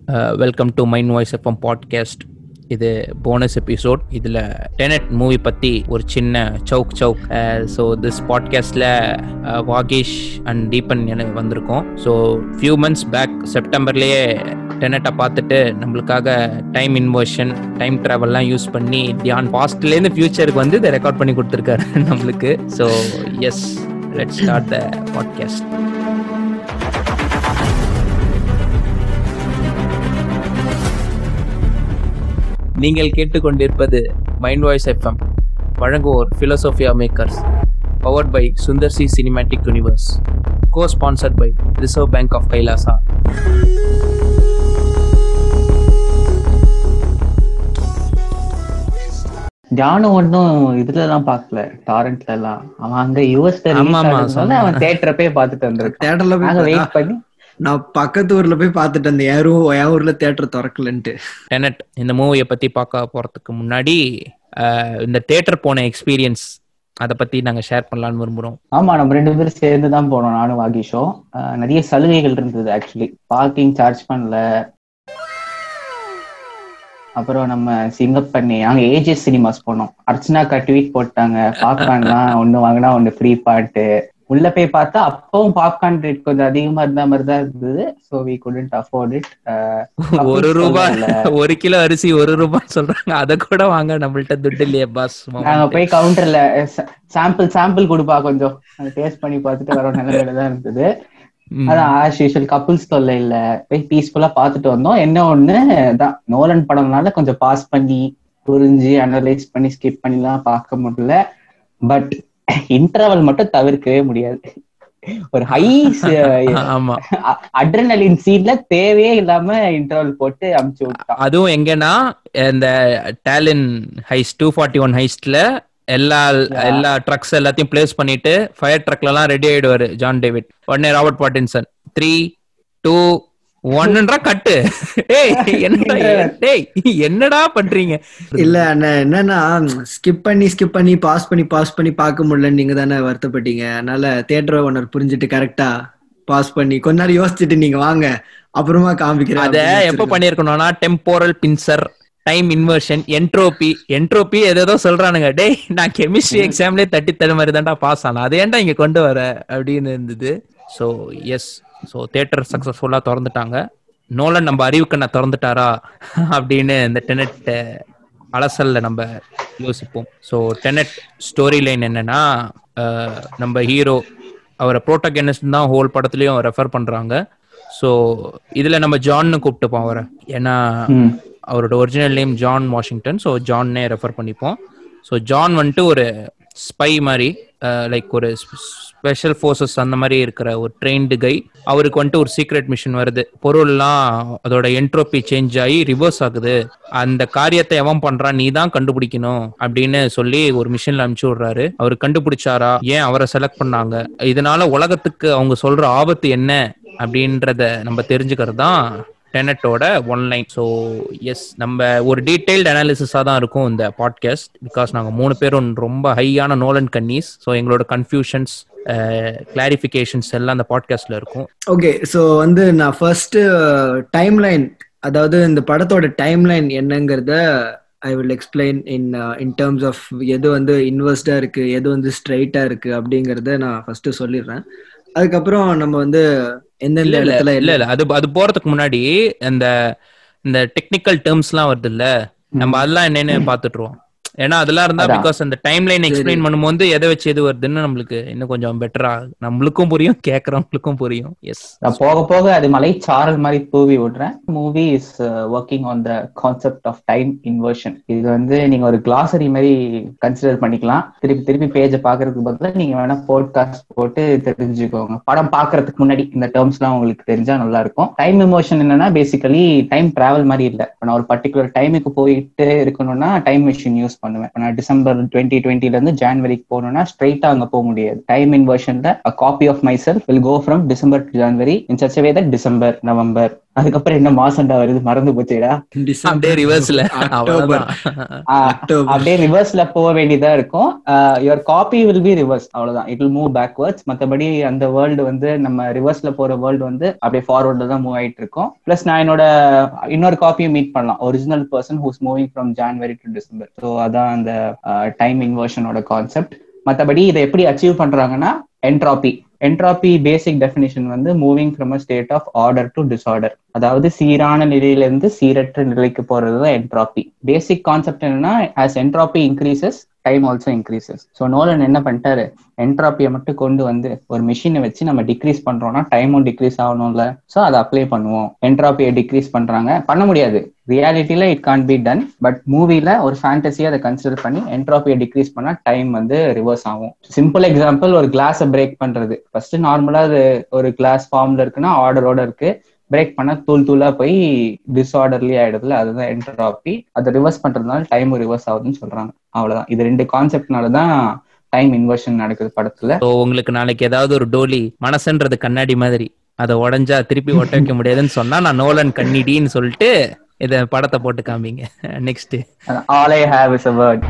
Welcome to mind voice FM podcast இது bonus episode இதில் Tenet movie பற்றி ஒரு சின்ன சவுக் சவுக் ஸோ திஸ் பாட்காஸ்டில் வாகேஷ் அண்ட் தீபன் என வந்திருக்கோம் ஸோ ஃபியூ மந்த்ஸ் பேக் செப்டம்பர்லேயே டெனட்டை பார்த்துட்டு நம்மளுக்காக டைம் இன்வர்ஷன் டைம் ட்ராவல்லாம் யூஸ் பண்ணி தியான் பாஸ்ட்லேருந்து ஃபியூச்சருக்கு வந்து இதை ரெக்கார்ட் பண்ணி கொடுத்துருக்காரு நம்மளுக்கு so yes let start the podcast நீங்கள் கேட்டுக்கொண்டிருப்பது மைண்ட் வாய்ஸ் எஃப்எம் வழங்குவோர் Philosophia makers powered by Sundar C cinematic universe co sponsored by reserve bank of Kailasa தியானம் ஒன்னும் இதுல எல்லாம் பாக்கல டாரண்ட்ல எல்லாம் அவன் அங்க யூஎஸ்ல ஆமா, ஆமா, சொன்னா. அவன் தேட்டரை போய் பாத்துட்டு வந்திருக்கான் தேட்டர்ல போய் நாங்க பார்த்தா- வெயிட் பண்ணி நான் பக்கத்து ஊர்ல போய் பார்த்துட்டு அந்த என் ஊ- என் ஊர்ல தேட்டர் திறக்கலன்ட்டு டெனட் இந்த மூவியை பற்றி பார்க்க போகிறதுக்கு முன்னாடி அஹ், இந்த தேட்டர் போன எக்ஸ்பீரியன்ஸ் அதை பற்றி நாங்கள் ஷேர் பண்ணலான்னு விரும்புகிறோம் ஆமா நம்ம ரெண்டு பேரும் சேர்ந்து தான் போனோம் நானும் வாகிஷும் அஹ், நிறைய சலுகைகள் இருந்தது ஆக்சுவலி பார்க்கிங் சார்ஜ் பண்ணல அப்புறம் நம்ம சிங்கப் பண்ணி நாங்க ஏஜஸ் சினிமாஸ் போனோம் அர்ச்சனாக்கா ட்வீட் போட்டாங்க பாப்கார்ன்லாம் ஒண்ணு வாங்கினா ஒண்ணு ஃப்ரீ பாட்டு உள்ள போய் பார்த்தா அப்பவும் பாப்கார்ன் ரேட் கொஞ்சம் அதிகமா இருந்த மாதிரி தான் இருந்தது so we couldn't afford it ஒரு ரூபா இல்ல. ஒரு கிலோ அரிசி ஒரு ரூபாய் சொல்றாங்க அதை கூட வாங்க நம்மள்ட்ட துட்டு இல்லையே பாஸ் நாங்க போய் கவுண்டர்ல சாம்பிள் சாம்பிள் கொடுப்பா கொஞ்சம் டேஸ்ட் பண்ணி பார்த்துட்டு வர நிலைமையில தான் இருந்தது அதான் ஆஸ் யூஷுவல் கப்புள்ஸ் தொல்லை இல்ல போய் பீஸ்ஃபுல்லா பார்த்துட்டு வந்தோம் என்ன ஒண்ணு தான் நோலன் படம்னால கொஞ்சம் பாஸ் பண்ணி புரிஞ்சு அனலைஸ் பண்ணி ஸ்கிப் பண்ணிலாம் பார்க்க முடியல பட் இன்டர்வல் மட்டும் தவிர்க்கவே முடியாது ஒரு ஹை ஆமா அட்ரனலின் சீட்ல தேவையே இல்லாம இன்டர்வல் போட்டு அமுச்சு விட்டான் அதுவும் எங்கன்னா இந்த Tallinn heist two forty one ஹைஸ்ட்ல எல்லா எல்லா ட்ரக்ஸ் எல்லாத்தையும் பிளேஸ் பண்ணிட்டு ஃபயர் ட்ரக்ல எல்லாம் ரெடி ஆயிடுவாரு ஜான் டேவிட் உடனே ராபர்ட் பாட்டின்சன் த்ரீ டூ ஒன்னுன்றா கட்டு ஏய் என்னடா டேய் என்னடா பண்றீங்க இல்ல அண்ணா என்னன்னா ஸ்கிப் பண்ணி ஸ்கிப் பண்ணி பாஸ் பண்ணி பாஸ் பண்ணி பார்க்க முடியலன்னு நீங்க தானே வருத்தப்பட்டீங்க அதனால தேட்டர் ஓனர் புரிஞ்சுட்டு கரெக்டா பாஸ் பண்ணி கொஞ்ச நேரம் யோசிச்சுட்டு நீங்க வாங்க அப்புறமா காமிக்கிறேன் அத அப்படின்னு எப்ப வச்சிருக்கேன். பண்ணிருக்கணும்னா temporal pincer time inversion entropy entropy ஏதேதோ சொல்றானுங்க டேய் நான் கெமிஸ்ட்ரி எக்ஸாம்லயே தட்டி தர மாதிரி தான்டா பாஸ் ஆனா அது ஏன்டா இங்க கொண்டு வர அப்படின்னு இருந்தது ஸோ எஸ் ஸோ தேட்டர் சக்சஸ்ஃபுல்லா திறந்துட்டாங்க நோலன் நம்ம அறிவுக்கு நான் திறந்துட்டாரா அப்படின்னு இந்த டெனட் அலசல்ல நம்ம யோசிப்போம் ஸோ டெனட் ஸ்டோரி லைன் என்னன்னா அஹ், நம்ம ஹீரோ அவரை ப்ரோட்டகனிஸ்ட் தான் ஹோல் படத்துலயும் ரெஃபர் பண்றாங்க ஸோ இதுல நம்ம ஜான்னு கூப்பிட்டுப்போம் அவரை ஏன்னா ம். அவரோட original name John Washington so ஜான்னே ரெஃபர் பண்ணிப்போம் ஸோ ஜான் வந்துட்டு ஒரு ஸ்பை மாதிரி லைக் ஒரு ஸ்பெஷல் ஃபோர்ஸஸ் அந்த மாதிரி இருக்கிற ஒரு ட்ரெயின்டு கை அவருக்கு வந்துட்டு ஒரு சீக்ரெட் மிஷன் வருது பொருள்லாம் அதோட என்ட்ரோபி சேஞ்ச் ஆகி ரிவர்ஸ் ஆகுது அந்த காரியத்தை எவன் பண்றான் நீ தான் கண்டுபிடிக்கணும் அப்படின்னு சொல்லி ஒரு மிஷன்ல அனுப்பிச்சு விடுறாரு அவர் கண்டுபிடிச்சாரா ஏன் அவரை செலக்ட் பண்ணாங்க இதனால உலகத்துக்கு அவங்க சொல்ற ஆபத்து என்ன அப்படின்றத நம்ம தெரிஞ்சுக்கிறது தான் டெனட்டோட ஒன்லைன் ஸோ எஸ் நம்ம ஒரு டீடைல்டு அனாலிசிஸாக தான் இருக்கும் இந்த பாட்காஸ்ட் பிகாஸ் நாங்கள் மூணு பேரும் ரொம்ப ஹையான நோலன் கன்னீஸ் ஸோ எங்களோட கன்ஃபியூஷன்ஸ் கிளாரிஃபிகேஷன்ஸ் எல்லாம் அந்த பாட்காஸ்ட்ல இருக்கும் ஓகே சோ வந்து நான் ஃபர்ஸ்ட் டைம் லைன் அதாவது இந்த படத்தோட டைம் லைன் என்னங்கிறத I will explain in in terms of எது வந்து இன்வெஸ்டா இருக்கு எது வந்து ஸ்ட்ரைட்டா இருக்கு அப்படிங்கறத நான் ஃபர்ஸ்ட் சொல்லிடுறேன் அதுக்கப்புறம் நம்ம வந்து இல்ல எந்தெந்த இல்ல இடத்துல இல்ல இல்ல அது அது போறதுக்கு முன்னாடி இந்த இந்த டெக்னிக்கல் டேர்ம்ஸ்லாம் வருது இல்ல நம்ம அதெல்லாம் என்னன்னு பாத்துட்டுருவோம் ஏன்னா அதெல்லாம் இருந்தா அதான். பிகாஸ் அந்த டைம் லைன் எக்ஸ்பிளைன் பண்ணும்போது எதை வச்சு எது வருதுன்னு நம்மளுக்கு இன்னும் கொஞ்சம் பெட்டரா நம்மளுக்கும் புரியும் கேக்குறவங்களுக்கும் புரியும் எஸ் நான் போக போக அது மலை சாரல் மாதிரி தூவி விடுறேன் movie is working on the concept of time inversion இது வந்து நீங்க ஒரு கிளாசரி மாதிரி கன்சிடர் பண்ணிக்கலாம் திருப்பி திருப்பி பேஜை பாக்குறதுக்கு பதிலாக நீங்க வேணா போட்காஸ்ட் போட்டு தெரிஞ்சுக்கோங்க படம் பாக்குறதுக்கு முன்னாடி இந்த டேர்ம்ஸ் எல்லாம் உங்களுக்கு தெரிஞ்சா நல்லா இருக்கும் டைம் இமோஷன் என்னன்னா பேசிக்கலி டைம் டிராவல் மாதிரி இல்ல இப்ப நான் ஒரு பர்டிகுலர் டைமுக்கு போயிட்டு இருக்கணும்னா டைம் மிஷின் யூஸ் பண்ணுவேன் இப்ப நான் டிசம்பர் டுவெண்ட்டி டுவெண்ட்டில இருந்து ஜான்வரிக்கு போகணும்னா ஸ்ட்ரைட்டா அங்க போக முடியாது டைம் இன்வர்ஷன்ல copy of myself will go from December to January in such way that December November அதுக்கப்புறம் என்ன மாசம்டா வருது மறந்து போச்சுடா அப்படியே ரிவர்ஸ்ல அக்டோபர் ஆஹ் அக்டோபர் அப்படியே ரிவர்ஸ்ல போக வேண்டியதா இருக்கும் your copy will be reverse அவ்வளவுதான் இட் வில் மூவ் பேக்வர்ட்ஸ் மத்தபடி அந்த வேர்ல்டு வந்து நம்ம ரிவர்ஸ்ல போற வேர்ல்டு வந்து அப்படியே ஃபார்வர்ட்ல தான் மூவ் ஆயிட்டு இருக்கும் பிளஸ் நான் என்னோட இன்னொரு காப்பியும் மீட் பண்ணலாம் original person who's moving from January to December so அதான் அந்த டைம் இன்வர்ஷனோட கான்செப்ட் மத்தபடி இதை எப்படி அச்சீவ் பண்றாங்கன்னா என்ட்ராபி என்ட்ராபி பேசிக் டெஃபினிஷன் வந்து moving from a state of order to disorder அதாவது சீரான நிலையிலிருந்து சீரற்ற நிலைக்கு போறது தான் என்ட்ராபி பேசிக் கான்செப்ட் என்னன்னா as entropy increases time also increases so Nolan என்ன பண்ணிட்டாரு என்ட்ராப்பியை மட்டும் கொண்டு வந்து ஒரு மிஷினை வச்சு நம்ம டிக்ரீஸ் பண்றோம்னா டைமும் டிக்ரீஸ் ஆகணும்ல ஸோ அதை அப்ளை பண்ணுவோம் என்ட்ராப்பியை டிக்ரீஸ் பண்றாங்க பண்ண முடியாது ரியாலிட்டியில it can be done but மூவில ஒரு ஃபேண்டசியை அதை கன்சிடர் பண்ணி என்ட்ராப்பியை டிக்ரீஸ் பண்ணா டைம் வந்து ரிவர்ஸ் ஆகும் சிம்பிள் எக்ஸாம்பிள் ஒரு கிளாஸை பிரேக் பண்றது ஃபர்ஸ்ட் நார்மலா அது ஒரு கிளாஸ் ஃபார்ம்ல இருக்குன்னா ஆர்டரோட இருக்கு பிரேக் பண்ணா தூள் தூளா போய் டிஸ்ஆர்டர்லி ஆயிடுதுல அதுதான் என்ட்ராப்பி அதை ரிவர்ஸ் பண்றதுனால டைம் ரிவர்ஸ் ஆகுதுன்னு சொல்றாங்க அவ்வளவுதான் இது ரெண்டு கான்செப்ட்னால தான் டைம் இன்வர்ஷன் நடக்குது படத்துல ஸோ உங்களுக்கு நாளைக்கு ஏதாவது ஒரு டோலி மனசுன்றது கண்ணாடி மாதிரி அதை உடைஞ்சா திருப்பி ஒட்ட வைக்க முடியாதுன்னு சொன்னா நான் நோலன் கண்ணிடின்னு சொல்லிட்டு இத படத்தை போட்டு காமிங்க next all I have is a word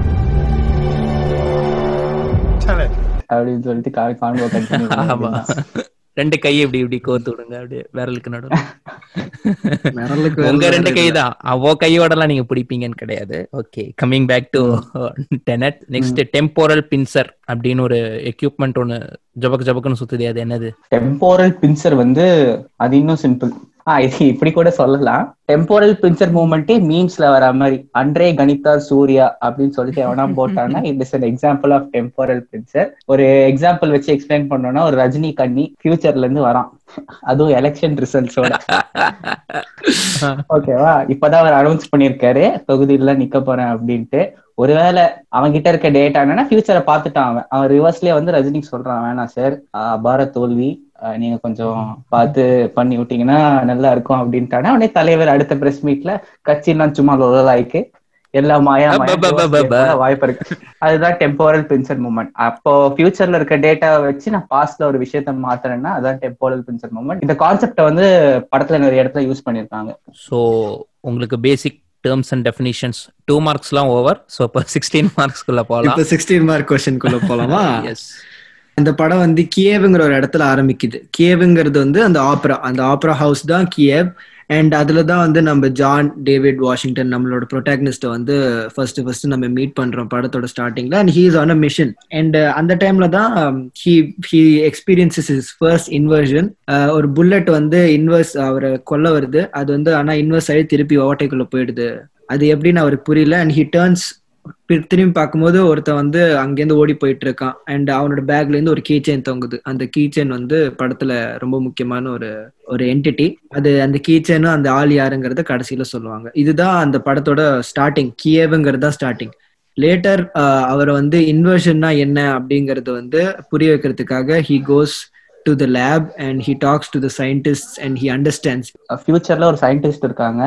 அப்படின்னு சொல்லிட்டு கான்வோ ஆமா ரெண்டு கை இப்படி இப்படி கோர்த்து விடுங்க அப்படியே விரலுக்கு நடுவில் விரலுக்கு உங்க விரல் ரெண்டு வேற கை இல்ல. தான் அவ கையோடலாம் நீங்க பிடிப்பீங்கன்னு கிடையாது okay coming back to Tenet next temporal pincer அப்படின்னு ஒரு எக்யூப்மெண்ட் ஒன்னு ஜபக்கு ஜபக்குன்னு சுத்துது அது என்னது டெம்போரல் பின்சர் வந்து அது இன்னும் சிம்பிள் ஆ இது இப்படி கூட சொல்லலாம் டெம்போரல் பின்சர் மூமெண்ட்டே மீம்ஸ்ல வர மாதிரி அன்றே கணிதா சூர்யா அப்படின்னு சொல்லிட்டு எவனா போட்டான்னா it is an example of temporal pincer ஒரு எக்ஸாம்பிள் வச்சு எக்ஸ்பிளைன் பண்ணோம்னா ஒரு ரஜினி கண்ணி ஃபியூச்சர்ல இருந்து வரான் அதுவும் எலெக்ஷன் ரிசல்ட்ஸோட ஓகேவா இப்பதான் அவர் அனௌன்ஸ் பண்ணிருக்காரு தொகுதியில நிக்க போறேன் அப்படின்ட்டு ஒருவேளை அவன் கிட்ட இருக்க டேட்டா என்னன்னா ஃபியூச்சரை பார்த்துட்டான் அவன் அவன் ரிவர்ஸ்லயே வந்து ரஜினிக்கு சொல்றான் வேணாம் சார் அபார தோல்வி அஹ் நீங்க கொஞ்சம் பார்த்து பண்ணி விட்டீங்கன்னா நல்லா இருக்கும் அப்படின்ட்டானே அவனே தலைவர் அடுத்த பிரஸ் மீட்ல கட்சியெல்லாம் சும்மா லொலாய்க்கு எல்லா மாயா மாயா அப்பப்பப்பப்ப. வாய்ப்பு இருக்கு அதுதான் டெம்போரல் பின்சர் மூமெண்ட் அப்போ ஃபியூச்சர்ல இருக்க டேட்டா வச்சு நான் பாஸ்ட்ல ஒரு விஷயத்த மாத்துறேன்னா அதான் டெம்போரல் பின்சர் மூமெண்ட் இந்த கான்செப்ட வந்து படத்துல நிறைய இடத்துல யூஸ் பண்ணிருக்காங்க ஸோ உங்களுக்கு basic terms and definitions two மார்க்ஸ்லாம் ஓவர் ஸோ இப்போ சிக்ஸ்டீன் மார்க்ஸ்குள்ள போகலாம் இப்ப சிக்ஸ்டீன் மார்க் கொஸ்டின்குள்ள போலாமா எஸ் இந்த படம் வந்து கியேவுங்கிற ஒரு இடத்துல ஆரம்பிக்குது கியேவுங்கிறது வந்து அந்த ஆப்ரா அந்த ஆப்ரா ஹவுஸ் தான் கியேவ் அண்ட் அதுல தான் வந்து நம்ம ஜான் டேவிட் வாஷிங்டன் நம்மளோட ப்ரொட்டாகனிஸ்ட வந்து ஃபர்ஸ்ட் ஃபர்ஸ்ட் நம்ம மீட் பண்றோம் படத்தோட ஸ்டார்டிங்ல and he is on a mission and அந்த டைம்ல தான் he he experiences is first inversion ஒரு புல்லட் வந்து இன்வர்ஸ் அவரை கொல்ல வருது அது வந்து ஆனா இன்வர்ஸ் ஆகி திருப்பி ஓட்டைக்குள்ள போயிடுது அது எப்படின்னு அவருக்கு புரியல அண்ட் ஹி டேர்ன்ஸ் திரும்பி பார்க்கும்போது ஒருத்தன் வந்து அங்கேருந்து ஓடி போயிட்டு இருக்கான் அண்ட் அவனோட பேக்ல இருந்து ஒரு கீ செயின் தொங்குது அந்த கீ செயின் வந்து படத்துல ரொம்ப முக்கியமான ஒரு ஒரு என்டிட்டி அது அந்த கீ செயினும் அந்த ஆள் யாருங்கிறத கடைசியில சொல்லுவாங்க இதுதான் அந்த படத்தோட ஸ்டார்டிங் கியேவுங்கிறது தான் ஸ்டார்டிங் லேட்டர் அவரை வந்து இன்வர்ஷன்னா என்ன அப்படிங்கறது வந்து புரிய வைக்கிறதுக்காக he goes to the lab and he talks to the scientist and he understands ஃபியூச்சர்ல ஒரு சயின்டிஸ்ட் இருக்காங்க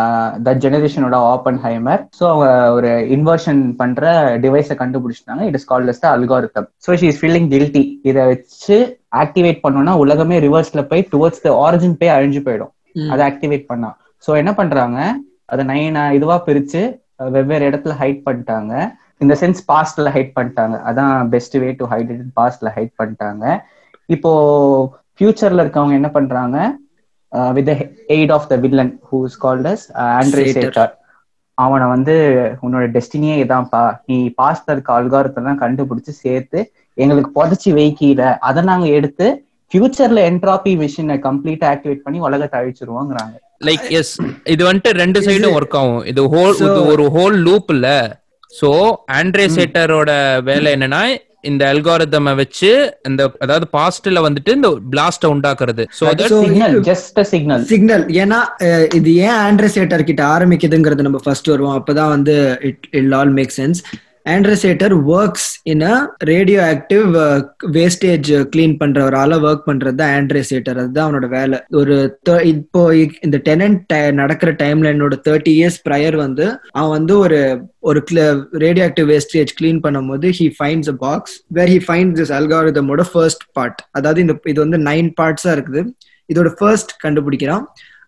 த ஜெனரேஷனோட ஓப்பன் ஹைமர் ஸோ அவங்க ஒரு இன்வர்ஷன் பண்ற டிவைஸை கண்டுபிடிச்சிட்டாங்க it is called as the algorithm so she is feeling guilty இதை வச்சு ஆக்டிவேட் பண்ணோம்னா உலகமே ரிவர்ஸ்ல போய் டுவர்ட்ஸ் த ஆரிஜின் போய் அழிஞ்சு போயிடும் அதை ஆக்டிவேட் பண்ணா ஸோ என்ன பண்றாங்க அதை நைன் இதுவா பிரிச்சு அஹ், வெவ்வேறு இடத்துல ஹைட் பண்ணிட்டாங்க இந்த சென்ஸ் பாஸ்ட்ல ஹைட் பண்ணிட்டாங்க அதான் best way to hide it பாஸ்ட்ல ஹைட் பண்ணிட்டாங்க இப்போ ஃபியூச்சர்ல இருக்கவங்க என்ன பண்றாங்க with aid of the villain who is called as Andrei Sator. Sator அவனை வந்து உன்னோட டெஸ்டினியே இதான்ப்பா நீ பாஸ்ட்ல இருக்க அல்காரத்தெல்லாம் கண்டுபிடிச்சு சேர்த்து எங்களுக்கு புதைச்சி வைக்கல அதை நாங்க எடுத்து ஃபியூச்சர்ல என்ட்ராபி மிஷினை கம்ப்ளீட்டா ஆக்டிவேட் பண்ணி உலகத்தை அழிச்சிருவோங்கிறாங்க லைக் எஸ் இது வந்துட்டு ரெண்டு இது- சைடும் ஒர்க் ஆகும் இது ஹோல் So- இது ஒரு ஹோல் லூப் இல்ல சோ ஆண்ட்ரே சேட்டரோட வேலை என்னன்னா இந்த அல்காரிதம வச்சு இந்த அதாவது பாஸ்ட்ல வந்துட்டு இந்த பிளாஸ்ட உண்டாக்குறது சோ தட் So, சிக்னல் இது- ஜஸ்ட் சிக்னல் சிக்னல் ஏன்னா அஹ், இது ஏன் ஆண்ட்ரசேட்டர் கிட்ட ஆரம்பிக்குதுங்கிறது நம்ம ஃபர்ஸ்ட் வருவோம் அப்பதான் வந்து it'll all make sense Andrei Sator works in a radioactive wastage clean பண்றவரால ஒர்க் பண்றது தான் ஆண்ட்ரசேட்டர் அதுதான் அவனோட வேலை ஒரு thir- இப்போ இந்த டெனன்ட் நடக்கிற டைம்ல என்னோட தேர்ட்டி இயர்ஸ் ப்ரையர் வந்து அவன் வந்து ஒரு ஒரு ரேடியோ ஆக்டிவ் வேஸ்டேஜ் கிளீன் பண்ணும்போது he finds a box where he find this அல்காரிதமோட ஃபர்ஸ்ட் பார்ட் அதாவது இந்த இது வந்து நைன் பார்ட்ஸா இருக்குது இதோட ஃபர்ஸ்ட் கண்டுபிடிக்கிறான்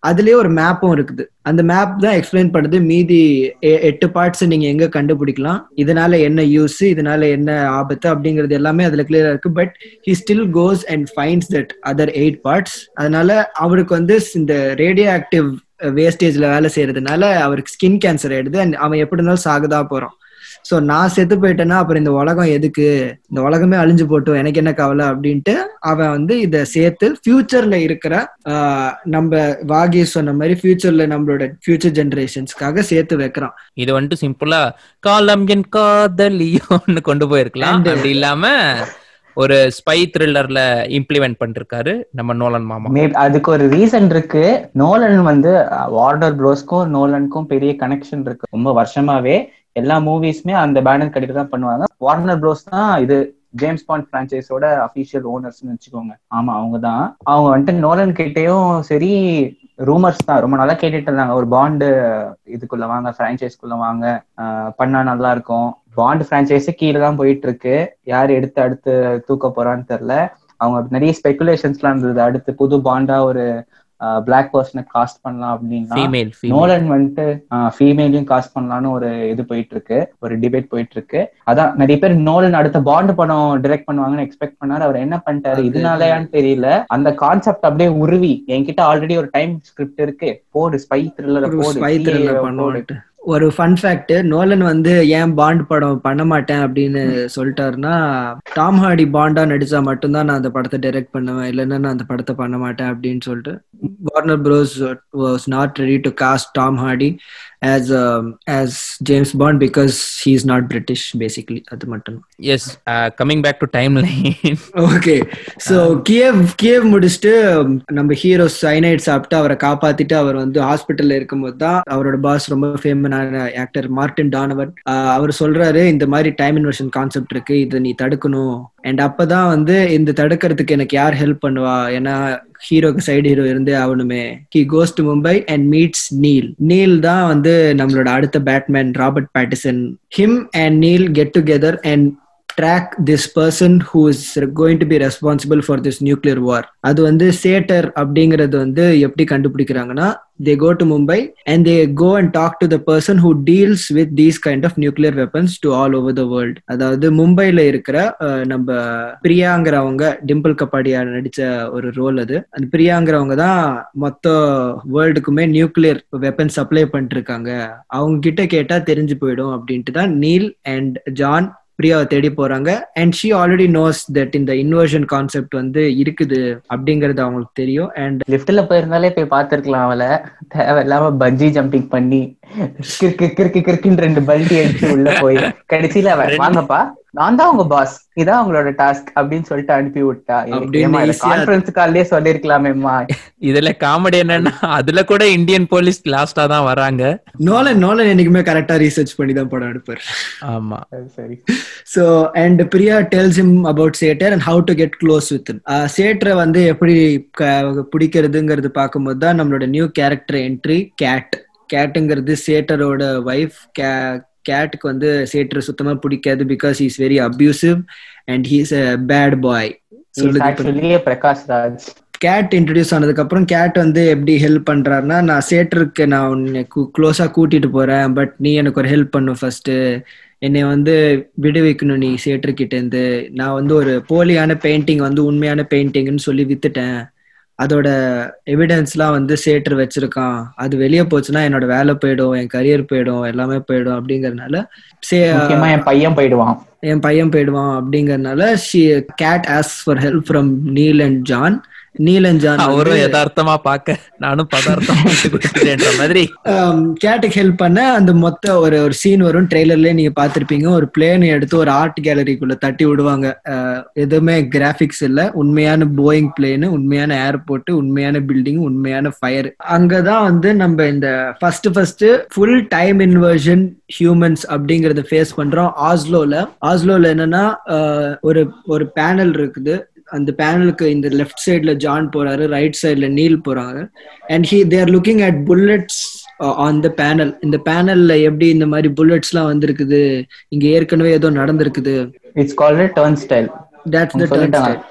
அதுலயே ஒரு மேப்பும் இருக்குது அந்த மேப் தான் எக்ஸ்பிளைன் பண்ணுது மீதி எ- எட்டு பார்ட்ஸ் நீங்க எங்க கண்டுபிடிக்கலாம் இதனால என்ன யூஸ் இதனால என்ன ஆபத்து அப்படிங்கிறது எல்லாமே அதுல கிளியரா இருக்கு but he still goes and finds that other eight parts அதனால அவருக்கு வந்து இந்த ரேடியோ ஆக்டிவ் வேஸ்டேஜ்ல வேலை செய்யறதுனால அவருக்கு ஸ்கின் கேன்சர் ஆயிடுது அண்ட் அவன் எப்படி இருந்தாலும் சாகுதா போறான் சோ நான் செத்து போயிட்டேன்னா அப்புறம் இந்த உலகம் எதுக்கு இந்த உலகமே அழிஞ்சு போட்டும் எனக்கு என்ன கவலை அப்படின்ட்டு அவன் வந்து இத சேர்த்து ஃபியூச்சர்ல இருக்கிற ஆஹ், நம்ம வாகி சொன்ன மாதிரி ஃபியூச்சர்ல நம்மளோட ஃபியூச்சர் ஜெனரேஷன்ஸ்க்காக சேர்த்து வைக்கிறான் இது வந்துட்டு சிம்பிளா காலம் என் காதலியோன்னு கொண்டு போயிருக்கலாம் And- அப்படி இல்லாம ஒரு ஸ்பை த்ரில்லர்ல இம்ப்ளிமெண்ட் பண்ணிருக்காரு நம்ம நோலன் மாமா Maybe அதுக்கு ஒரு ரீசன் இருக்கு நோலன் வந்து வார்னர் ப்ரோஸ்க்கும் நோலனுக்கும் பெரிய கனெக்ஷன் இருக்கு ரொம்ப வருஷமாவே எல்லா மூவிஸ்மே அந்த பேனர் கட்டிட்டு தான் பண்ணுவாங்க வார்னர் ப்ரோஸ் தான் இது ஜேம்ஸ் பாண்ட் பிரான்ச்சைஸோட அபிஷியல் ஓனர்ஸ்னு வச்சுக்கோங்க ஆமா அவங்க தான் அவங்க வந்துட்டு நோலன் கிட்டேயும் சரி ரூமர்ஸ் தான் ரொம்ப நாளா கேட்டுட்டு இருந்தாங்க ஒரு பாண்டு இதுக்குள்ள வாங்க பிரான்ச்சைஸ்க்குள்ள வாங்க ஆஹ் பண்ணா நல்லா இருக்கும் பாண்ட் பிரான்ச்சைஸே கீழே தான் போயிட்டு இருக்கு யார் எடுத்து அடுத்து தூக்க போறான்னு தெரியல அவங்க நிறைய ஸ்பெகுலேஷன்ஸ்லாம் இருந்தது அடுத்து புது பாண்டா ஒரு பிளாக் பர்சனை காஸ்ட் பண்ணலாம் அப்படின்னா ஃபீமேல் ஃபீமேல் நோலன் வந்துட்டு ஃபீமேலையும் காஸ்ட் பண்ணலாம்னு ஒரு இது போயிட்டு இருக்கு ஒரு டிபேட் போயிட்டு இருக்கு அதான் நிறைய பேர் நோலன் அடுத்த பாண்ட் படம் டிரெக்ட் பண்ணுவாங்கன்னு எக்ஸ்பெக்ட் பண்ணாரு அவர் என்ன பண்ணிட்டாரு அது- இதனாலயான்னு தெரியல அந்த கான்செப்ட் அப்படியே உருவி என்கிட்ட ஆல்ரெடி ஒரு டைம் ஸ்கிரிப்ட் இருக்கு போடு ஸ்பை த்ரில்லர் ஒரு போடு ஸ்பை CA த்ரில்லர் போடு பண்ணுவான்ட்டு ஒரு ஃபன் ஃபேக்ட் நோலன் வந்து ஏன் பாண்ட் படம் பண்ண மாட்டேன் அப்படின்னு சொல்லிட்டாருன்னா டாம் ஹார்டி பாண்டா நடிச்சா மட்டும்தான் நான் அந்த படத்தை டைரக்ட் பண்ணுவேன் இல்லைன்னா நான் அந்த படத்தை பண்ண மாட்டேன் அப்படின்னு சொல்லிட்டு Warner Bros was not ready to cast Tom Hardy as um, as James Bond because he's not British basically அது மட்டும் yes coming back to timeline okay so Kiev Kiev முடிச்சுட்டு நம்ம ஹீரோ சைனைட் சாப்பிட்டு அவரை காப்பாத்திட்டு அவர் வந்து ஹாஸ்பிட்டல்ல இருக்கும்போது தான் அவரோட பாஸ் ரொம்ப ஃபேமனான ஆக்டர் மார்டின் டானவன் அவர் சொல்றாரு இந்த மாதிரி டைம் இன்வெர்ஷன் கான்செப்ட் இருக்கு இதை நீ தடுக்கணும் அண்ட் அப்பதான் வந்து இந்த தடுக்கிறதுக்கு எனக்கு யார் ஹெல்ப் பண்ணுவா ஏன்னா ஹீரோக்கு சைடு ஹீரோ இருந்தே ஆகணுமே he goes to Mumbai and meets Neil Neil தான் வந்து நம்மளோட அடுத்த Batman Robert Pattinson him and Neil get together and track this person who is going to be responsible for this nuclear war அது வந்து Sator அப்படிங்கறது வந்து எப்படி கண்டுபிடிக்கிறாங்கன்னா they go to Mumbai and they go and talk to the person who deals with these kind of nuclear weapons to all over the world அதாவது மும்பைல இருக்கிற அஹ், நம்ம பிரியாங்கிறவங்க டிம்பிள் கப்பாடியா நடிச்ச ஒரு ரோல் அது அந்த பிரியாங்கிறவங்க தான் மொத்த வேர்ல்டுக்குமே நியூக்ளியர் வெப்பன் சப்ளை பண்ணிட்டு இருக்காங்க அவங்க கிட்ட கேட்டா தெரிஞ்சு போயிடும் அப்படின்ட்டு தான் நீல் அண்ட் ஜான் பிரியாவை தேடி போறாங்க and she already knows that இந்த இன்வர்ஷன் கான்செப்ட் வந்து இருக்குது அப்படிங்கறது அவங்களுக்கு தெரியும் அண்ட் லிஃப்ட்ல போயிருந்தாலே போய் பார்த்திருக்கலாம் அவளை தேவையில்லாம பஞ்சி ஜம்பிங் பண்ணி கிறுக்கு கிறுக்கு கிறுக்குன்னு ரெண்டு பல்டி அடிச்சு உள்ள போய் கடைசியில அவ வாங்கப்பா நான் தான் உங்க பாஸ் இதான் உங்களோட டாஸ்க் அப்படின்னு சொல்லிட்டு அனுப்பி விட்டா அப்படின்னு easy ஆ- கான்பரன்ஸ் கால்லயே சொல்லிருக்கலாமேம்மா இதுல காமெடி என்னன்னா அதுல கூட இந்தியன் போலீஸ் லாஸ்டா தான் வராங்க நோலன் நோலன் என்னைக்குமே கரெக்டா ரீசர்ச் பண்ணி தான் படம் எடுப்பார் ஆமா சரி so and Priya tells him about Sator and how to get close with சேட்டரை வந்து எப்படி க- பிடிக்கிறதுங்கிறது பார்க்கும்போது தான் நம்மளோட நியூ கேரக்டர் என்ட்ரி கேட் கேட்டுங்கிறது சேட்டரோட ஒய்ஃப் கேட்டுக்கு வந்து சேட்டர் சுத்தமா பிடிக்காது because is very abusive and he's a bad boy சொல்லுது இப்ப actually Prakash Raj Kat introduce ஆனதுக்கு அப்புறம் கேட் வந்து எப்படி ஹெல்ப் பண்றாருன்னா நான் சேட்டருக்கு நான் உன்னை க்ளோஸா கூட்டிட்டு போறேன் பட் நீ எனக்கு ஒரு ஹெல்ப் பண்ணு ஃபர்ஸ்ட் என்னை வந்து விடுவிக்கணும் நீ சேட்டர் கிட்ட இருந்து நான் வந்து ஒரு போலியான பெயிண்டிங் வந்து உண்மையான பெயிண்டிங்னு சொல்லி வித்துட்டேன் அதோட எவிடன்ஸ்லாம் வந்து சேட்டர் வச்சிருக்கான் அது வெளியே போச்சுன்னா என்னோட வேலை போயிடும் என் கரியர் போயிடும் எல்லாமே போயிடும் அப்படிங்கறதுனால சே முக்கியமா என் பையன் போயிடுவான் என் பையன் போயிடுவான் அப்படிங்கறதுனால ஷி கேட் ஆஸ் for help from Neil and John Neil and John அவரும் யதார்த்தமா பார்க்க நானும் பதார்த்தமா விட்டு கொடுத்துட்டேன்ற மாதிரி கேட்டுக்கு ஹெல்ப் பண்ண அந்த மொத்த ஒரு ஒரு சீன் வரும் ட்ரெய்லர்லயே நீங்க பாத்திருப்பீங்க ஒரு பிளேன் எடுத்து ஒரு ஆர்ட் கேலரிக்குள்ள தட்டி விடுவாங்க அஹ், எதுவுமே கிராபிக்ஸ் இல்ல உண்மையான போயிங் பிளேனு உண்மையான ஏர்போர்ட் உண்மையான பில்டிங் உண்மையான ஃபயர் அங்கதான் வந்து நம்ம இந்த first first full time inversion humans அப்படிங்கறத ஃபேஸ் பண்றோம் ஆஸ்லோல ஆஸ்லோல என்னன்னா அஹ், ஒரு ஒரு பேனல் இருக்குது அந்த பேனலுக்கு இந்த லெஃப்ட் சைடுல ஜான் போறாரு ரைட் சைடுல நீல் போறாங்க and he there looking at bullets on the panel இந்த பேனல்ல எப்படி இந்த மாதிரி புல்லட்ஸ் எல்லாம் வந்திருக்குது இங்க ஏற்கனவே ஏதோ நடந்திருக்குது it's called turnstile that's the சொல்லிட்டாங்க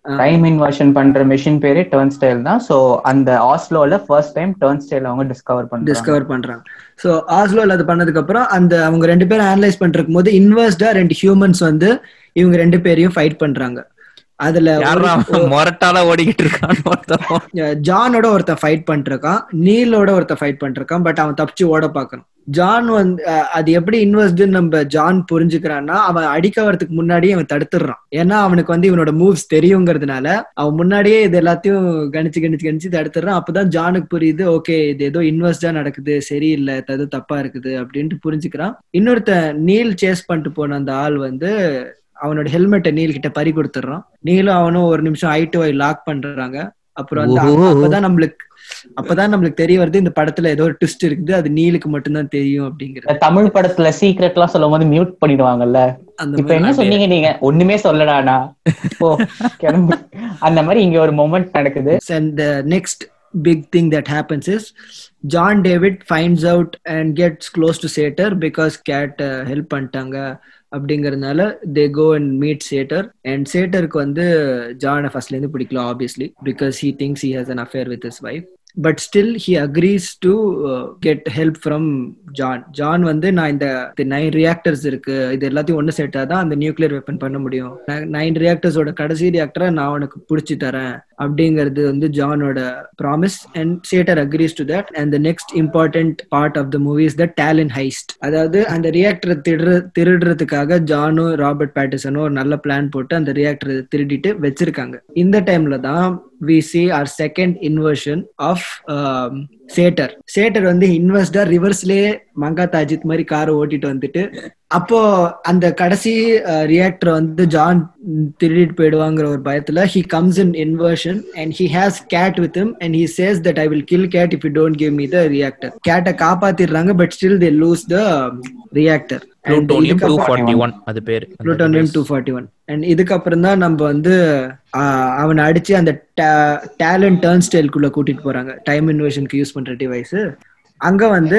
டைம் இன்வர்ஷன் பண்ற மெஷின் பேரே டர்ன் ஸ்டைல் தான் சோ அந்த ஆஸ்லோல ஃபர்ஸ்ட் டைம் டர்ன் ஸ்டைல் அவங்க டிஸ்கவர் பண்றாங்க டிஸ்கவர் பண்றாங்க ஸோ ஆஸ்லோல அது பண்ணதுக்கு அப்புறம் அந்த அவங்க ரெண்டு பேரும் அனலைஸ் பண்றதுக்கு போது இன்வெர்ஸ்டா ரெண்டு ஹியூமன்ஸ் வந்து இவங்க ரெண்டு பேரையும் ஃபைட் பண்றாங்க அதுல யாரா ஒரு- மொரட்டால ஓடிக்கிட்டு இருக்கான்னு ஒருத்தன் ஜானோட ஒருத்தன் ஃபைட் பண்ணிருக்கான் நீலோட ஒருத்தன் ஃபைட் பண்ணிருக்கான் பட் அவன் தப்பிச்சு ஓட பார்க்கணும் ஜான் வந்து அஹ், அது எப்படி இன்வெஸ்ட்னு நம்ம ஜான் புரிஞ்சுக்கிறான்னா அவன் அடிக்க வரதுக்கு முன்னாடியே அவன் தடுத்துடுறான் ஏன்னா அவனுக்கு வந்து இவனோட மூவ்ஸ் தெரியுங்கிறதுனால அவன் முன்னாடியே இது எல்லாத்தையும் கணிச்சு கணிச்சு கணிச்சு தடுத்துடுறான் அப்பதான் ஜானுக்கு புரியுது ஓகே இது ஏதோ இன்வெஸ்டா நடக்குது சரியில்லை இது தப்பா இருக்குது அப்படின்ட்டு புரிஞ்சுக்கிறான் இன்னொருத்தன் நீல் சேஸ் பண்ணிட்டு போன அந்த ஆள் வந்து அவனோட ஹெல்மெட்டை நீல் கிட்ட பறி கொடுத்துட்றான் நீலும் அவனும் ஒரு நிமிஷம் ஐ டு ஐ லாக் பண்றாங்க அப்புறம் வந்து ஓஹோ. அப்பதான் நம்மளுக்கு அப்பதான் நம்மளுக்கு தெரிய வருது இந்த படத்துல ஏதோ ஒரு ட்விஸ்ட் இருக்குது அது நீலுக்கு மட்டும்தான் தெரியும் அப்படிங்கிறது இந்த தமிழ் படத்துல சீக்ரெட் எல்லாம் சொல்லும் போது மியூட் பண்ணிடுவாங்கல்ல அந்த இப்ப என்ன சொன்னீங்க நீங்க ஒண்ணுமே சொல்லடானா ஓ கிளம்பு அந்த மாதிரி இங்க ஒரு மொமெண்ட் நடக்குது and the next big thing that happens is John David finds out and gets close to Sator because Cat uh, help பண்ணிட்டாங்க அப்படிங்கறதுனால they go and meet Sator and சேட்டருக்கு வந்து ஜானை ஃபர்ஸ்ட்ல இருந்து பிடிக்கல obviously because he thinks he has an affair with his wife but still he agrees to get help from John John வந்து நான் இந்த நைன் ரியாக்டர்ஸ் இருக்கு இது எல்லாத்தையும் ஒன்று சேர்த்தா தான் அந்த நியூக்ளியர் வெப்பன் பண்ண முடியும் நைன் ரியாக்டர்ஸோட கடைசி ரியாக்டரை நான் உனக்கு பிடிச்சி தரேன் அப்படிங்கிறது வந்து ஜானோட promise and Sator agrees to that and the next important part of the movie is the Tallinn heist அதாவது அந்த ரியாக்டரை திருடு திருடுறதுக்காக ஜானும் ராபர்ட் பேட்டிசனும் ஒரு நல்ல பிளான் போட்டு அந்த ரியாக்டரை திருடிட்டு வச்சிருக்காங்க இந்த டைம்ல தான் we see our second inversion of Sator Sator வந்து இன்வெஸ்டா ரிவர்ஸ்லயே மங்காத் அஜித் மாதிரி காரை ஓட்டிட்டு வந்துட்டு அப்போ அந்த கடைசி ரியாக்டர் வந்து ஜான் திருடிட்டு போயிடுவாங்கிற ஒரு பயத்துல he comes in inversion and he has Kat with him and he says that I will kill Kat if you don't give me the reactor கேட்டை காப்பாத்திடுறாங்க but still they lose the reactor plutonium two forty one அது பேரு அந்த plutonium device. Two forty one and இதுக்கப்புறம் தான் நம்ம வந்து ஆஹ், அவனை அடிச்சு அந்த டேலண்ட் டர்ன் ஸ்டைல்குள்ள கூட்டிட்டு போறாங்க டைம் இன்வெஷனுக்கு யூஸ் பண்ற டிவைஸ் அங்க வந்து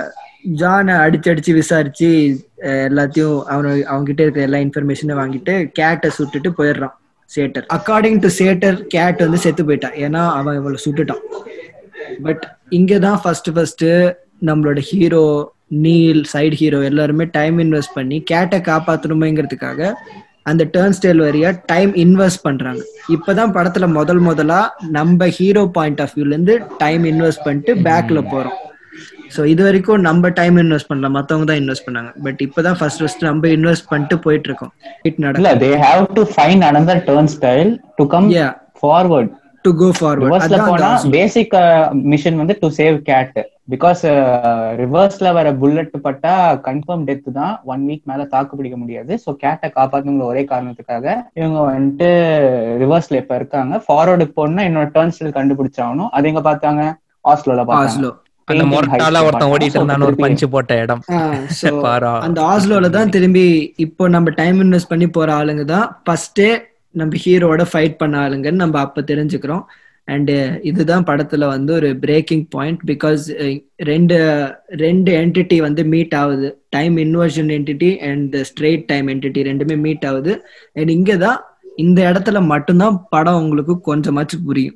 ஜானை அடிச்சு அடிச்சு விசாரிச்சு அஹ், எல்லாத்தையும் அவன அவங்க கிட்ட இருக்கிற எல்லா இன்ஃபர்மேஷனும் வாங்கிட்டு கேட்டை சுட்டுட்டு போயிடுறான் Sator according to Sator Kat வந்து செத்து போயிட்டான் ஏன்னா அவன் இவளை சுட்டுட்டான் பட் இங்க தான் ஃபர்ஸ்ட் ஃபர்ஸ்ட் நம்மளோட ஹீரோ நீல் சைடு ஹீரோ எல்லாருமே டைம் இன்வெஸ்ட் பண்ணி கேட்டை காப்பாத்தணுமேங்கிறதுக்காக அந்த டேர்ன் ஸ்டைல் வழியா டைம் இன்வெஸ்ட் பண்றாங்க இப்பதான் படத்துல முதல் முதலா நம்ம ஹீரோ பாயிண்ட் ஆஃப் வியூல இருந்து டைம் இன்வெஸ்ட் பண்ணிட்டு பேக்ல போறோம் ஸோ இது வரைக்கும் நம்ம டைம் இன்வெஸ்ட் பண்ணல மத்தவங்க தான் இன்வெஸ்ட் பண்ணாங்க பட் இப்பதான் ஃபர்ஸ்ட் ஃபர்ஸ்ட் நம்ம இன்வெஸ்ட் பண்ணிட்டு போயிட்டு இருக்கோம் இட் நடக்கும் இல்ல they have to find another turnstile to come yeah forward to go forward ரிவர்ஸ்ல அதான் போனா அந்த பேசிக் மிஷன் வந்து டு சேவ் கேட் பிகாஸ் ரிவர்ஸ்ல வர புல்லட் பட்டா கன்ஃபார்ம் டெத் தான் ஒன் வீக் மேல தாக்கு பிடிக்க முடியாது சோ கேட்டை காப்பாத்துங்கிற ஒரே காரணத்துக்காக இவங்க வந்துட்டு ரிவர்ஸ்ல இப்ப இருக்காங்க ஃபார்வர்டுக்கு போனா இன்னொரு டர்ன் ஸ்டைல் கண்டுபிடிச்சாகணும் அது எங்க பார்த்தாங்க ஆஸ்லோல பார்த்தாங்க ஆஸ்லோ அந்த மொரட்டால ஒருத்தன் ஓடிட்டு இருந்தான்னு ஒரு பஞ்சு போட்ட இடம் ஸோ பாரா அந்த ஆஸ்லோல தான் திரும்பி இப்போ நம்ம டைம் இன்வெஸ்ட் பண்ணி போற ஆளுங்க தான் ஃபர்ஸ்டே நம்ம ஹீரோட ஃபைட் பண்ண ஆளுங்கன்னு நம்ம அப்ப தெரிஞ்சுக்கிறோம் அண்ட் இதுதான் படத்துல வந்து ஒரு பிரேக்கிங் பாயிண்ட் பிகாஸ் ரெண்டு ரெண்டு என்டிட்டி வந்து மீட் ஆகுது time inversion entity and straight time entity ரெண்டுமே மீட் ஆகுது அண்ட் இங்க தான் இந்த இடத்துல மட்டும்தான் படம் உங்களுக்கு கொஞ்சமாச்சும் புரியும்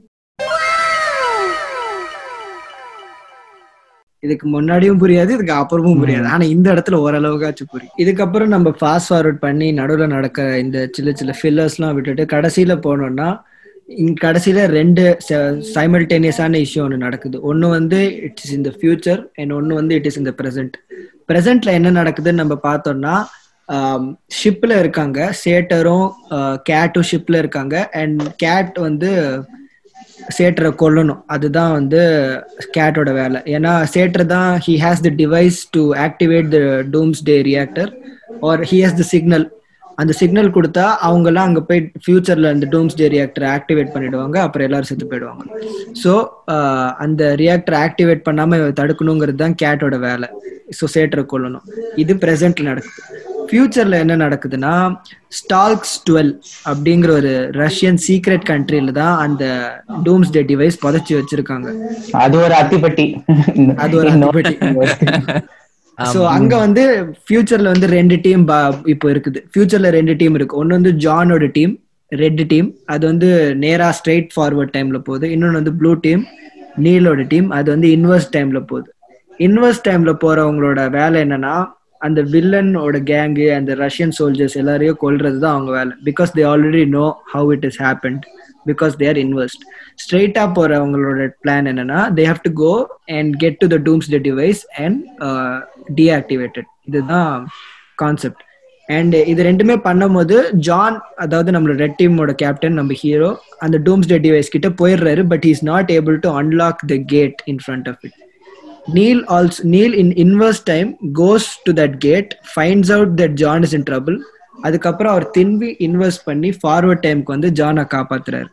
இதுக்கு முன்னாடியும் புரியாது இதுக்கு அப்புறமும் புரியாது ஆனா இந்த இடத்துல ஓரளவுக்காச்சும் புரியும் இதுக்கப்புறம் நம்ம ஃபாஸ்ட் ஃபார்வர்ட் பண்ணி நடுவில் நடக்கிற இந்த சின்ன சின்ன ஃபில்லர்ஸ்லாம் விட்டுட்டு கடைசியில போனோம்னா இங்க கடைசியில ரெண்டு சைமல்டேனியஸான இஷ்யூ ஒன்று நடக்குது ஒன்று வந்து இட்ஸ் இஸ் இந்த ஃபியூச்சர் அண்ட் ஒன்று வந்து இட் இஸ் இந்த ப்ரெசென்ட் ப்ரெசென்ட்ல என்ன நடக்குதுன்னு நம்ம பார்த்தோம்னா ஷிப்ல இருக்காங்க சேட்டரும் கேட்டும் ஷிப்ல இருக்காங்க அண்ட் கேட் வந்து சேட்டரை கொல்லணும் அதுதான் வந்து கேட்டோட வேலை ஏன்னா சேட்டர் தான் he has the device to activate the doomsday reactor or he has the signal அந்த சிக்னல் கொடுத்தா அவங்கெல்லாம் அங்கே போய் ஃபியூச்சரில் அந்த டூம்ஸ் டே ரியாக்டரை ஆக்டிவேட் பண்ணிடுவாங்க அப்புறம் எல்லாரும் செத்து போயிடுவாங்க ஸோ அந்த ரியாக்டரை ஆக்டிவேட் பண்ணாமல் தடுக்கணுங்கிறது தான் கேட்டோட வேலை ஸோ சேட்டரை கொல்லணும் இது ப்ரெசென்ட்ல நடக்குது ஃபியூச்சர்ல என்ன நடக்குதுன்னா ஸ்டால்க்ஸ் டுவெல் அப்படிங்கிற ஒரு ரஷ்யன் சீக்ரெட் கண்ட்ரில தான் அந்த டூம்ஸ் டே டிவைஸ் புதைச்சி வச்சிருக்காங்க அது ஒரு அத்திப்பட்டி அது ஒரு அத்திப்பட்டி. சோ அங்க வந்து ஃபியூச்சர்ல வந்து ரெண்டு டீம் இப்போ இருக்குது ஃபியூச்சர்ல ரெண்டு டீம் இருக்கு ஒன்னு வந்து ஜானோட டீம் ரெட் டீம் அது வந்து நேரா ஸ்ட்ரெயிட் ஃபார்வர்ட் டைம்ல போகுது இன்னொன்று வந்து ப்ளூ டீம் நீலோட டீம் அது வந்து இன்வெர்ஸ் டைம்ல போகுது இன்வெர்ஸ் டைம்ல போறவங்களோட வேலை என்னன்னா அந்த வில்லனோட கேங்கு அந்த ரஷ்யன் சோல்ஜர்ஸ் எல்லாரையும் கொல்றது தான் அவங்க வேலை because they already know how it is happened because they are invest ஸ்ட்ரெயிட்டா போறவங்களோட பிளான் என்னன்னா they have to go and get to the doomsday device and deactivated இதுதான் கான்செப்ட் அண்ட் இது ரெண்டுமே பண்ணும்போது ஜான் அதாவது நம்மளோட ரெட் டீமோட கேப்டன் நம்ம ஹீரோ அந்த டூம்ஸ் டே டிவைஸ் கிட்ட போயிடுறாரு but is not able to unlock the gate in front of it Neil also Neil in inverse time goes to that gate finds out that John is in trouble அதுக்கப்புறம் அவர் திரும்பி invest பண்ணி forward டைம்க்கு வந்து ஜானை காப்பாத்துறாரு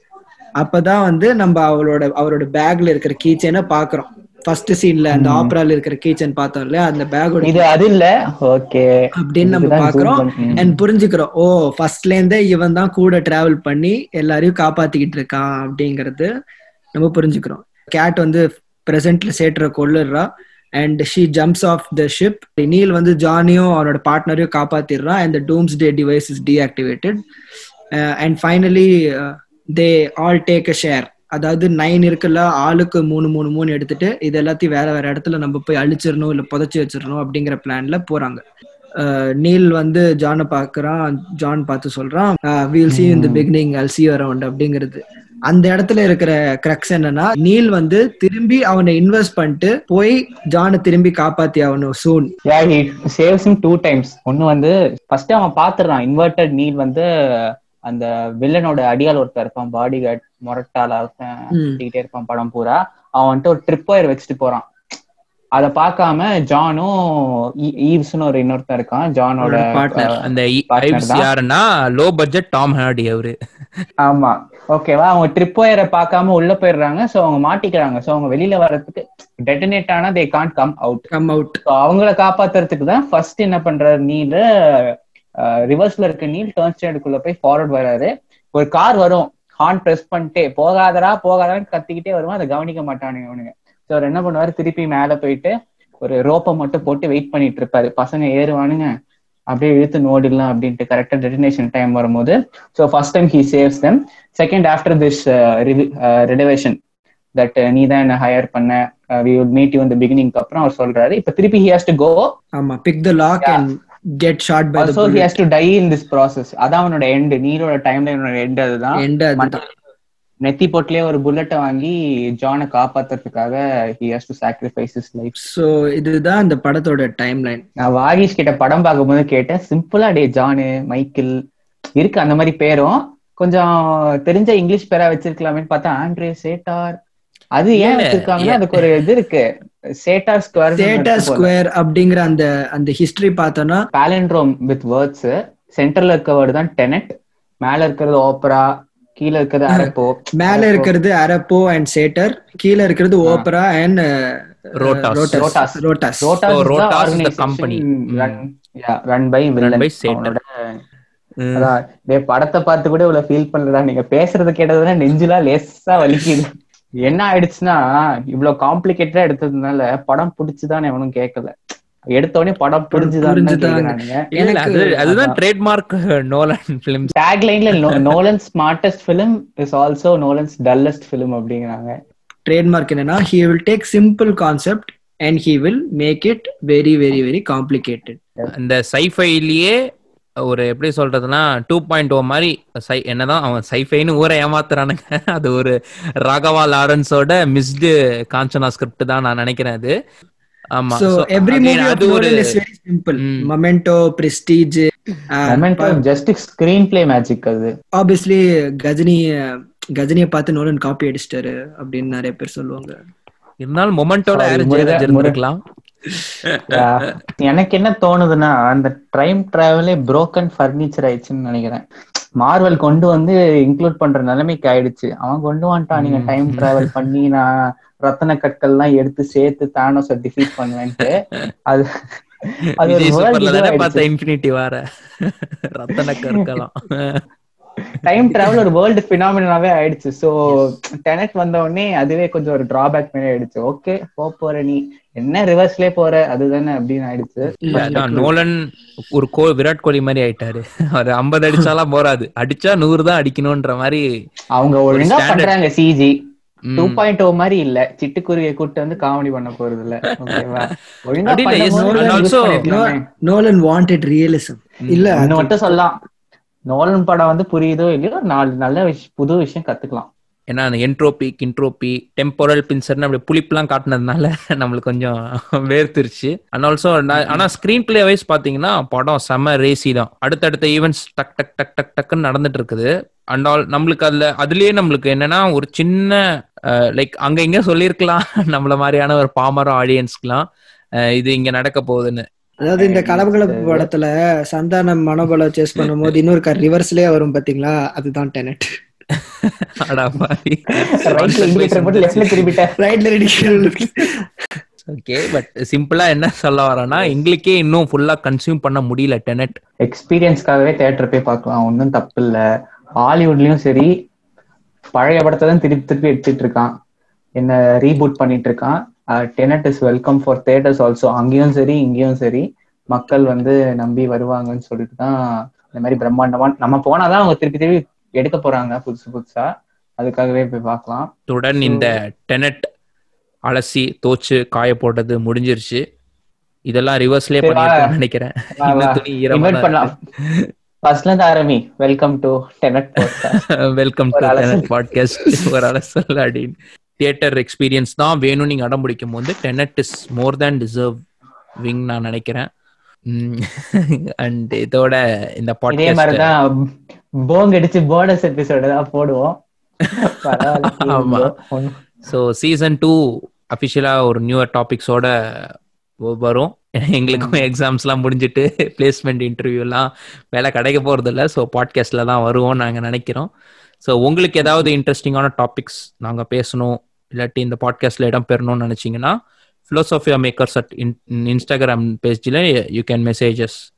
அப்பதான் வந்து நம்ம அவளோட அவரோட பேக்ல இருக்கிற கீச்சனை பாக்குறோம் ஃபர்ஸ்ட் சீன்ல அந்த ஆப்ரால இருக்கிற கீச்சன் பார்த்தோம் இல்லையா அந்த பேக்கோட இது அது இல்ல ஓகே அப்படின்னு நம்ம பாக்குறோம் அண்ட் புரிஞ்சுக்கிறோம் ஓ ஃபர்ஸ்ட்ல இருந்தே இவன் தான் கூட டிராவல் பண்ணி எல்லாரையும் காப்பாத்திக்கிட்டு இருக்கான் அப்படிங்கறது நம்ம புரிஞ்சுக்கிறோம் கேட் வந்து பிரசன்ட்ல சேட்டுற கொள்ளுறா and she jumps off the ship Neil வந்து ஜானியும் அவனோட பார்ட்னரையும் காப்பாத்திடுறான் and doomsday device is deactivated and finally they all take a share அதாவது நைன் இருக்குல்ல ஆளுக்கு மூணு மூணு மூணு எடுத்துட்டு இது எல்லாத்தையும் வேற வேற இடத்துல நம்ம போய் அழிச்சிடணும் இல்ல புதைச்சி வச்சிடணும் அப்படிங்கிற பிளான்ல போறாங்க நீல் வந்து ஜானை பாக்குறான் ஜான் பார்த்து சொல்றான் வீல் சி இந்த பிகினிங் அல் சி அரவுண்ட் அப்படிங்கிறது அந்த இடத்துல இருக்கிற கிரக்ஸ் என்னன்னா நீல் வந்து திரும்பி அவனை இன்வெஸ்ட் பண்ணிட்டு போய் ஜானை திரும்பி காப்பாத்தி ஆகணும் soon yeah he saves him two times ஒன்னு வந்து ஃபர்ஸ்ட் அவன் பாத்துறான் இன்வெர்டட் நீல் வந்து அந்த வில்லனோட அடியால் ஒருத்தர் இருப்பான் பாடி கார்டு மொரட்டால சுத்திக்கிட்டே இருப்பான் படம் பூரா அவன் வந்துட்டு ஒரு ட்ரிப் ஒயர் வச்சுட்டு போறான் அத பார்க்காம ஜானும் ஈவ்ஸ்னு ஒரு இன்னொருத்தன் இருக்கான் ஜானோட பார்ட்னர் அந்த partner ஐவ்ஸ் தான். யாருன்னா லோ பட்ஜெட் டாம் ஹார்டி அவரு ஆமா ஓகேவா அவங்க ட்ரிப் ஒயரை பார்க்காம உள்ள போயிடுறாங்க சோ அவங்க மாட்டிக்கிறாங்க சோ அவங்க வெளியில வர்றதுக்கு டெட்டனேட் ஆனா they can't come out come out so அவங்கள காப்பாத்துறதுக்கு தான் ஃபர்ஸ்ட் என்ன பண்றாரு நீல் ரிவர்ஸ்ல இருக்க நீல் டர்ன் ஸ்டேண்டுக்குள்ள போய் ஃபார்வர்ட் வராரு ஒரு கார் வரும் ஹார்ன் பிரஸ் பண்ணிட்டே போகாதடா போகாதான்னு கத்திக்கிட்டே வருவான் அதை கவனிக்க மாட்டானுங்க அவனுங்க ஸோ அவர் என்ன பண்ணுவாரு திருப்பி மேல போயிட்டு ஒரு ரோப்பை மட்டும் போட்டு வெயிட் பண்ணிட்டு இருப்பாரு பசங்க ஏறுவானுங்க அப்படியே இழுத்து நோடிடலாம் அப்படின்ட்டு கரெக்டா டெடினேஷன் டைம் வரும்போது so first time he saves them second after this detonation that நீ தான் என்ன ஹையர் பண்ண வி வுட் மீட் யூ இந்த பிகினிங்க்கு அப்புறம் அவர் சொல்றாரு இப்ப திருப்பி ஹி ஹாஸ் டு கோ ஆமா pick the lock Yeah. And get shot by also he has to die in this process அதான் அவனோட எண்ட் நீரோட டைம் லைனோட எண்ட் அதுதான் எண்ட் அதுதான் நெத்தி போட்லயே ஒரு புல்லட்டை வாங்கி ஜானை காப்பாத்துறதுக்காக he has to sacrifice his life so இதுதான் இந்த படத்தோட டைம் லைன் நான் வாகிஷ் கிட்ட படம் பார்க்கும்போது கேட்டேன் சிம்பிளா டே ஜானு மைக்கேல் இருக்கு அந்த மாதிரி பேரும் கொஞ்சம் தெரிஞ்ச இங்கிலீஷ் பேரா வச்சிருக்கலாமேன்னு பார்த்தா ஆண்ட்ரே சேட்டார் அது ஏன் இல்ல, வச்சிருக்காங்கன்னா ஏ- அதுக்கு ஒரு இது இருக்கு சேட்டார் ஸ்கொயர் தேட்டா ஸ்கொயர் அப்படிங்கிற அந்த அந்த ஹிஸ்டரி பார்த்தோம்னா பேலண்ட்ரோம் வித் வேர்ட்ஸ் சென்டர்ல இருக்க வேர்டு தான் டெனட் மேல இருக்கிறது ஓப்பரா கீழ இருக்கிறது அரப்போ மேல இருக்கிறது அரப்போ அண்ட் சேட்டர் கீழ இருக்கிறது opera and Rotas. Rotas. Rotas Rotas Oh, is the Rotas is the organization company. run yeah, run by villain. by Satan. அவனோட ம். அதான் டேய் படத்தை பார்த்து கூட இவ்வளவு ஃபீல் பண்ணலடா நீங்க பேசுறது கேட்டதுன்னா நெஞ்சுலாம் லேசா வலிக்குது என்ன ஆயிடுச்சுன்னா இவ்வளவு காம்ப்ளிகேட்டடா எடுத்ததுனால படம் பிடிச்சுதான் எவனும் கேட்கல எடுத்த உடனே படம் புரிஞ்சுதான் புரிஞ்சுதாங்க. கேக்குறானுங்க இல்ல, இல்ல, அது எனக்கு அதுதான் அதான். ட்ரேட்மார்க் நோலன் பிலிம்ஸ் டேக்லைன்ல Nolan smartest film is also Nolan's dullest film அப்படிங்கிறாங்க ட்ரேட்மார்க் என்னன்னா he will take simple concept and he will make it very very very complicated இந்த சைஃபைலயே ஒரு எப்படி சொல்றதுன்னா டூ பாயிண்ட் ஓ மாதிரி சை என்னதான் அவன் சைஃபைன்னு ஊரை ஏமாத்துறானுங்க அது ஒரு ராகவா லாரன்ஸோட மிஸ்டு காஞ்சனா ஸ்கிரிப்ட் தான் நான் நினைக்கிறேன் அது ஆமா so So, every again, movie அது ஒரு இஸ் வெரி சிம்பிள் ம். Memento prestige just screen play magic அது ஆப்வியஸ்லி கஜினி கஜினியை பார்த்து நோலன் காப்பி அடிச்சிட்டாரு அப்படின்னு நிறைய பேர் சொல்லுவாங்க இருந்தாலும் மொமெண்டோட Sorry, ஆரஞ்சு முருகா- இருந்திருக்கலாம் Yeah. எனக்கு என்ன தோணுதுன்னா அந்த டைம் டிராவலே broken ஃபர்னிச்சர் ஆயிடுச்சுன்னு நினைக்கிறேன் மார்வல் கொண்டு வந்து இன்க்ளூட் பண்ற நிலைமைக்கு ஆயிடுச்சு அவன் கொண்டு வந்துட்டான் நீங்க டைம் டிராவல் பண்ணி நான் ரத்தன கற்கள்லாம் எடுத்து சேர்த்து தானோஸ டிஃபீட் பண்ணுவேன்ட்டு அது அது ஒரு விஜய் world சூப்பர்ல இதுவா தானே ஆயிடுச்சு. பார்த்த இன்ஃபினிட்டி வார ரத்தன கற்கலாம் டைம் டிராவல் ஒரு வேர்ல்டு பினாமினாவே ஆயிடுச்சு சோ டெனட் வந்த உடனே அதுவே கொஞ்சம் ஒரு டிராபேக் மாதிரி ஆயிடுச்சு ஓகே போ போற நீ என்ன ரிவர்ஸ்லயே போற அதுதானே அப்படின்னு ஆயிடுச்சு இல்ல அதான் நோலன் ஒரு கோ விராட் கோலி மாதிரி ஆயிட்டாரு அவர் ஐம்பது அடிச்சாலாம் போறாது அடிச்சா நூறு தான் அடிக்கணும்ன்ற மாதிரி அவங்க ஒழுங்கா standard. பண்றாங்க சிஜி ம். டூ பாயிண்ட் ஓ மாதிரி இல்ல சிட்டுக்குருவியை கூட்டு வந்து காமெடி பண்ண போறது இல்ல ஓகேவா ஒழுங்கா அப்படி இல்ல, yes, பண்ணும்போது and use also- பண்ணிருக்கலாமே. நோலன் வாண்டட் ரியலிசம் இல்ல ஒண்ணு மட்டும் சொல்லலாம் நோலன் படம் வந்து புரியுதோ இல்லையோ நாலு நல்ல விஷயம் புது விஷயம் கத்துக்கலாம் ஏன்னா அந்த என்ட்ரோபி கின்ட்ரோபி டெம்போரல் பின்சர்னு அப்படி புளிப்புலாம் காட்டினதுனால நம்மளுக்கு கொஞ்சம் வேர்த்துருச்சு அண்ட் ஆல்சோ ஆனா ஸ்கிரீன் பிளே வைஸ் பாத்தீங்கன்னா படம் செம ரேசி தான் அடுத்தடுத்த ஈவெண்ட்ஸ் டக் டக் டக் டக் டக்குன்னு நடந்துட்டு இருக்குது அண்ட் ஆல் நம்மளுக்கு அதுல அதுலயே நம்மளுக்கு என்னன்னா ஒரு சின்ன லைக் அங்க இங்க சொல்லியிருக்கலாம் நம்மள மாதிரியான ஒரு பாமர ஆடியன்ஸ்க்குலாம் இது இங்க நடக்க போகுதுன்னு அதாவது இந்த கலபகலப்பு படத்துல சந்தானம் மனோபலம் சேஸ் பண்ணும்போது இன்னொரு கார் ரிவர்ஸ்லயே வரும் பாத்தீங்களா அதுதான் டெனட் அடா பாவி ரைட்ல இண்டிகேட்டர் போட்டு லெஃப்ட்ல திரும்பிட்டேன் ரைட்ல ரெடி ஓகே பட் சிம்பிளா என்ன சொல்ல வரேன்னா எங்களுக்கே இன்னும் ஃபுல்லா கன்சியூம் பண்ண முடியல டெனட் எக்ஸ்பீரியன்ஸ்க்காகவே தேட்டர் போய் பார்க்கலாம் ஒன்றும் தப்பு இல்ல ஹாலிவுட்லயும் சரி பழைய படத்தை தான் திருப்பி திருப்பி எடுத்துட்டு இருக்கான் என்ன ரீபூட் பண்ணிட்டு இருக்கான் Tenet is welcome for theatres also அங்கேயும் சரி இங்கேயும் சரி மக்கள் வந்து நம்பி வருவாங்கன்னு சொல்லிட்டு தான் இந்த மாதிரி பிரம்மாண்டமா நம்ம போனாதான் அவங்க திருப்பி திருப்பி எடுக்க போறாங்க புதுசு புதுசா அதுக்காகவே போய் பார்க்கலாம் துடன் இந்த டெனட் அலசி தோச்சு காய போட்டது முடிஞ்சிருச்சு இதெல்லாம் ரிவர்ஸ்லயே சரி, வா. பண்ணிருக்கோம்னு நினைக்கிறேன் வா, இந்த வா. துணி ஈரமா இன்வைட் தான் பண்ணலாம் ஃபர்ஸ்ட்ல இருந்து ஆரம்பி welcome to Tenet welcome to ஒரு அலசல். டெனட் பாட்காஸ்ட் ஒரு அலசல் அப்படின்னு தியேட்டர் எக்ஸ்பீரியன்ஸ் தான் வேணும் நீங்க அடம் பிடிக்கும் போது Tenet is more than deserving நான் நினைக்கிறேன் அண்ட் இதோட இந்த இதே பாட்காஸ்ட் மாதிரிதான் போங் அடிச்சு போனஸ் எபிசோடு தான் போடுவோம் பரவாயில்ல, ஆமா. ஒண்ணும் ஸோ சீசன் டூ அஃபிஷியலா ஒரு நியூவர் டாபிக்ஸோட வரும் எங்களுக்கும் எக்ஸாம்ஸ்லாம் முடிஞ்சிட்டு பிளேஸ்மெண்ட் இன்டர்வியூலாம் வேலை கிடைக்க போறது இல்ல ஸோ பாட்காஸ்ட்ல தான் வருவோம் நாங்க நினைக்கிறோம் ஸோ உங்களுக்கு ஏதாவது இன்ட்ரெஸ்டிங்கான டாபிக்ஸ் நாங்க பேசணும் இல்லாட்டி இந்த பாட்காஸ்ட்ல இடம் பெறணும்னு நினைச்சீங்கன்னா philosophy மேக்கர்ஸ் அட் இன்ஸ்டாகிராம் பேஜில் யூ கேன் மெசேஜஸ்